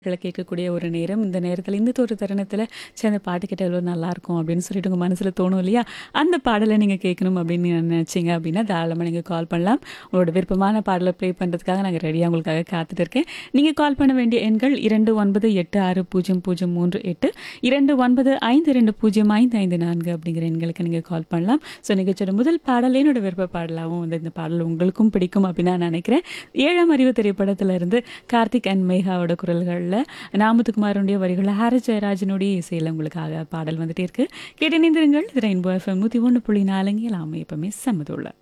கள கேட்கக்கூடிய ஒரு நேரம். இந்த நேரத்தில இந்த ஒரு தருணத்தில, "ச்சே அந்த பாட்டு கேட்டா எவ்வளோ நல்லாயிருக்கும்." அப்படின்னு சொல்லிட்டு உங்க மனசுல தோணும் இல்லையா? அந்த பாடல நீங்க கேட்கணும் அப்படின்னு நீங்க நினைச்சீங்க அப்படின்னா, தாராளமா நீங்க கால் பண்ணலாம். உங்களோட விருப்பமான பாடல ப்ளே பண்றதுக்காக நாங்க ரெடியா உங்களுக்காக காத்துட்டு இருக்கேன். நீங்க கால் பண்ண வேண்டிய எண்கள் 29860038, 2952055554 அப்படிங்கிற எண்களுக்கு நீங்க கால் பண்ணலாம். ஸோ நிகழ்ச்சியோட முதல் பாடல் என்னோட விருப்ப பாடலாவும் வந்து இந்த பாடல் உங்களுக்கும் பிடிக்கும் அப்படின்னு நான் நினைக்கிறேன். ஏழாம் அறிவு திரைப்படத்திலிருந்து கார்த்திக் அண்ட் மேகாவோட குரல்கள்ல, நாமத்துக்குமாரனுடைய வரிகள்ல, ஹாரிஸ் ஜெயராஜனுடைய இசையில உங்களுக்காக பாடல் வந்துட்டே இருக்கு. கேட்டு இணைந்திருங்கள். இது ரெயின்போ எஃப்எம் 101.4 எல்லாமே எப்பவுமே செம்மதோல.